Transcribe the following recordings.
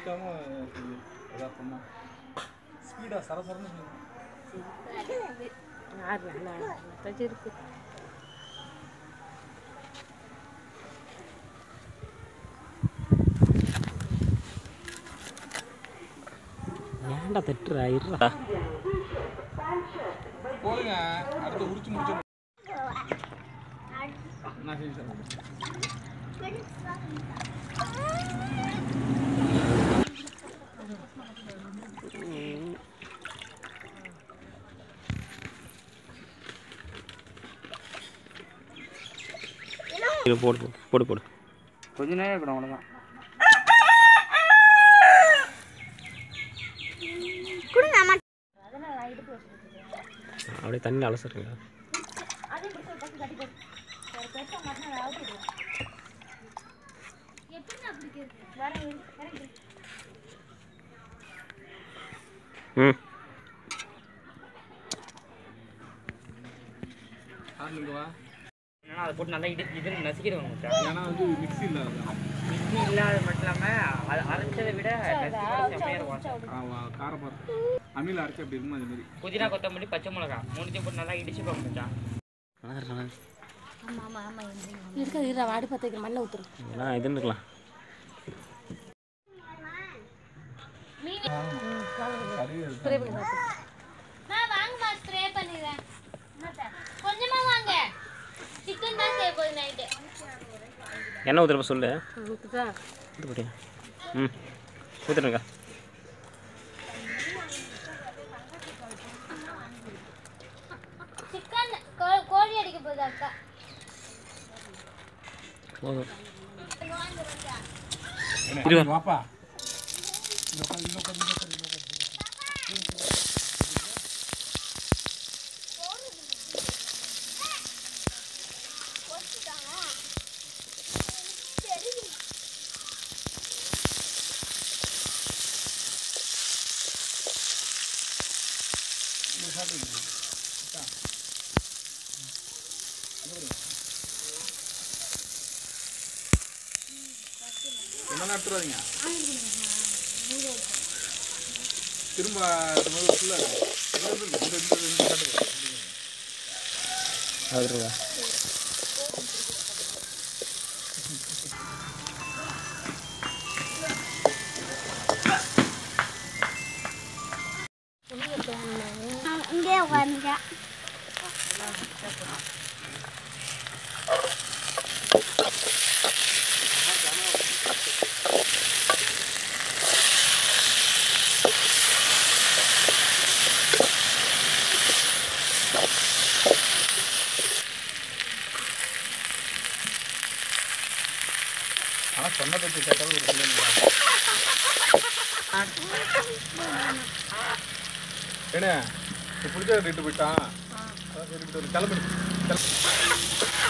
ஊற்றாம யதார்த்தமாக ஸ்பீடாக சரசரன்னு செய்யணும். ஆறு நல்லா தச்சு இருக்கு ஏன்டா தட்டுறா இருடா போதுங்க அடுத்து உரிச்சு முடிச்சு நான் செஞ்சு தரேன். இது போடு போடு, போடு போடு கொஞ்ச நேரம் இருக்கணும் அவ்வளோதான் அப்படியே தண்ணி அலசுறீங்க ம் ஆறுங்க வா ஏன்னா அதை போட்டு நல்லா இடி இது நசுக்கிடுவாங்க மச்சான் ஏன்னா வந்து மிக்ஸி இல்லாத மிக்ஸி இல்லாத மட்டும் இல்லாமல் அது அரைச்சதை விட நசுக்கிட்டு செம்மையாக இருக்கும் காரப்பார் அம்மியில் அரைச்சி அப்படி இருக்குமா அது மாதிரி புதினா கொத்தமல்லி பச்சை மிளகா மூணுத்தையும் போட்டு நல்லா இடிச்சுப்பாங்க மச்சான் நல்லா இருக்கு, நல்லா இருக்கு. இருக்க இருடா வாடி பார்த்து வைக்கிற மண்ணை ஊத்துரும் ஏன்னா இதுன்னு இருக்கலாம் ஸ்ப்ரே பண்ணி பார்த்து நான் வாங்கம்மா ஸ்ப்ரே பண்ணிடுறேன் கொஞ்சமா வாங்க சிக்கன் தான் செய்ய போகுது நைட்டு என்ன ஊற்றுறப்ப சொல்லு ஊற்றுதா ஊற்று போட்டியா ம் ஊற்றுருங்க சிக்கன் கோழி அடிக்க போகுது அக்கா போதும் இரு வாப்பா என்ன எடுத்துருவாதீங்க திரும்ப ஃபுல்லாக அதுருங்க இங்கே உட்காந்துட்டேன் ஆனால் சொன்ன பற்றி கேட்டாலும் ஒரு பிள்ளைங்க என்ன இப்போ பிடிச்ச ரெட்டு போயிட்டான் அதான் சொல்லிட்டு ஒரு கிளம்பு கிளம்பு.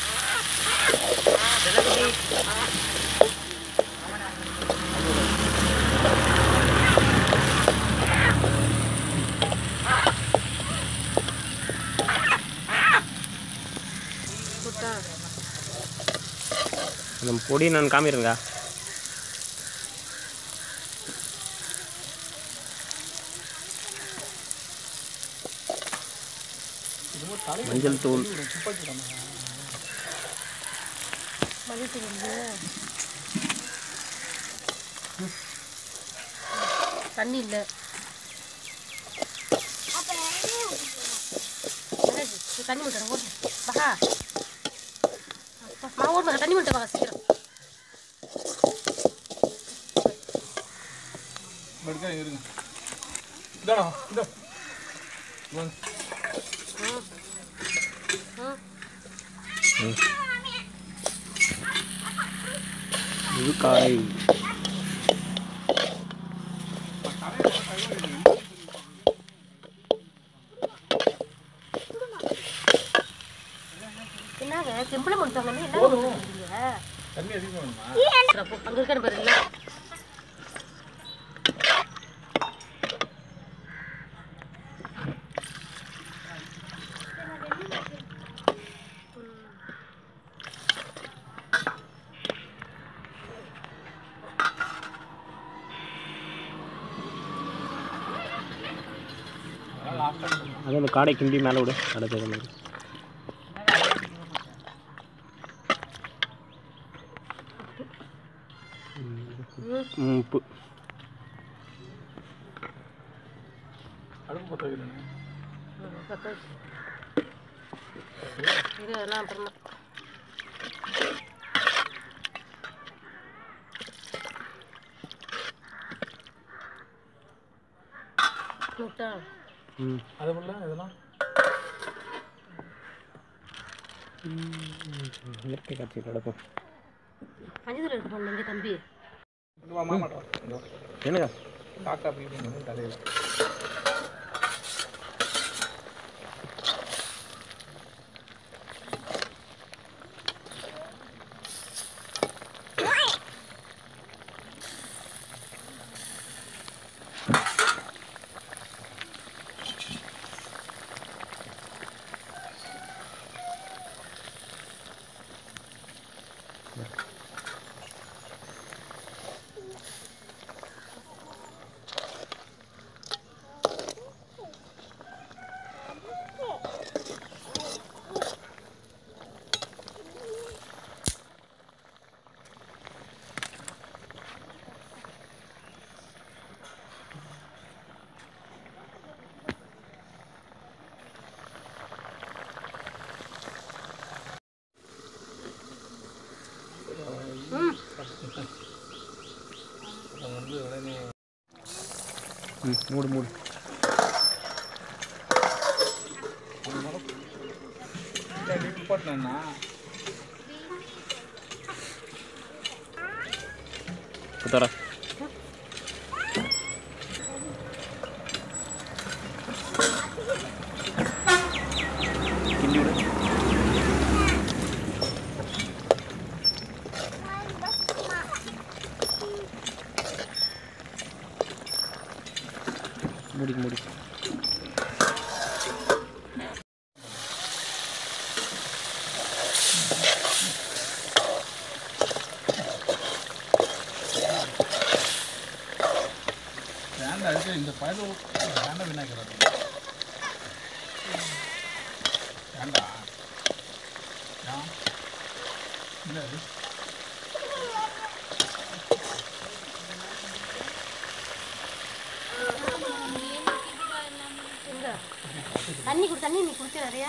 அந்த பொடி நான் காமிடுங்க மஞ்சள் தூள் தண்ணி இல்லை தண்ணி மட்டும் ஓட்டு பகா மா ஓட்டு பகா தண்ணி மட்டும் பகா சீக்கிரம் எடுக்க இருங்க இதாடா இந்த முழுக்காய் என்னங்க செம்பிள முடிச்சாங்க என்ன பண்ணுறீங்க தண்ணி அதிகமாக வேணுமா அங்கே இருக்கிற பேர் இல்லை காடை கிண்டி மேலே விடு கடை தகுந்த மாதிரி ம், உப்பு அடுப்பு பற்ற வைக்கிறேன் பத்த வச்சு இரு அதெல்லாம் அப்புறமா முட்டை ம் அது பண்ணல இதெல்லாம் இயற்கை காட்சி நடக்கும் பஞ்சத்தில் எடுத்து பண்ணுங்க தம்பி இங்க வா, மாமாட்டா இங்க வா. என்னங்க டாக்டா அப்படின்னு தலையில் வந்து உடனே ம் மூடு மூடு போட்டேன்னா குத்தாரா கிண்டி விடு மூடி மூடி வேண்டாம் அதுக்கு இந்த பயிர் வேண்டாம் வினாக்கிறது வேண்டாம் ஏன்? என்ன இது? எங்க தண்ணி குடி தண்ணி நீ குடிச்ச நிறையா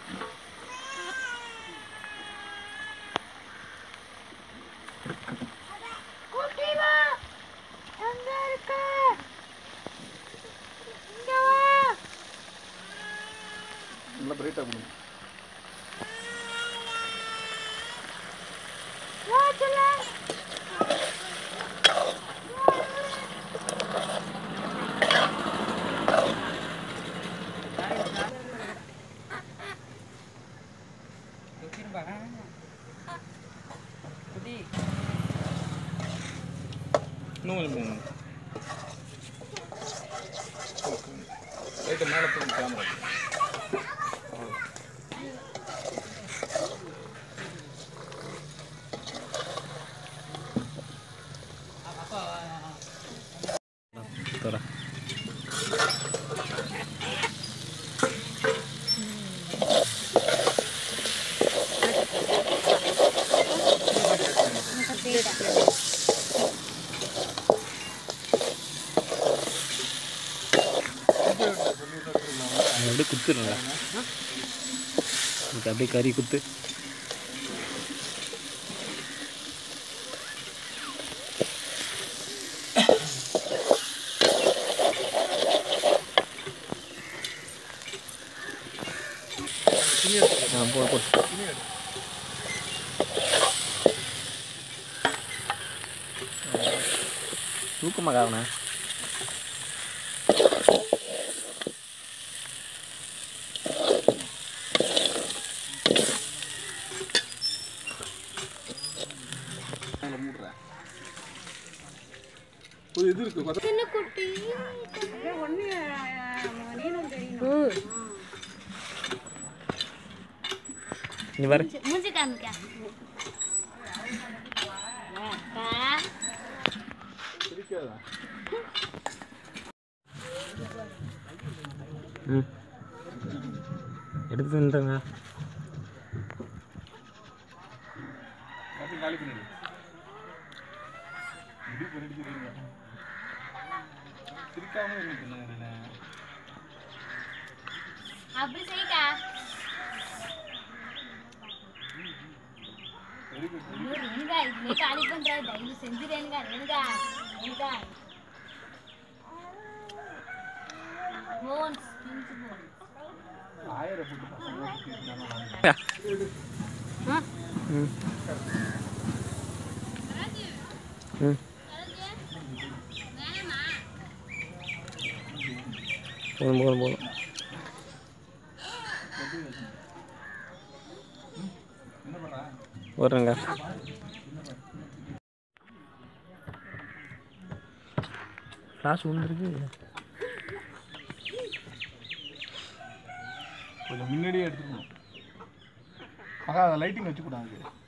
நல்லா பிரைட்டாக கொடுங்க குட்டி இன்னும் கொஞ்சம் போங்க லைட்டை மேலே தூக்கி கேமரா குத்தாரா அது அப்படியே குத்துடுங்க இதுக்கு அப்படியே கறி குத்து ஆ போடு போடு தூக்கமாக காரணம் மூடுறேன் ஒரு இது இருக்கு பார்த்தா நீ வர மூஞ்சி காமிக்க பிடிக்காதா ம் எடுத்து வந்துட்டேங்க எல்லாத்தையும் காலி பண்ணிடு இடி பண்ணிட்டு சிரிக்காம இருந்துச்சு அப்படி செய்க்கா வெரி குட் ரேணுகா இதுலயே காலி பண்ற தயவு செஞ்சு ரேணுகா ரேணுகா ரேணுகா போன்ஸ் பிஞ்சு போன்ஸ் ஆயிரம் போட்டு பசங்க சுத்திட்டு இருந்தாங்க. ம் ம் போதும் போதும் போதும் என்ன பண்றா வர்றேங்க ஃப்ளாஷ் விழுந்துருக்கு கொஞ்சம் முன்னாடியே எடுத்துக்கணும் மகா லைட்டிங் வச்சுக்கூடாது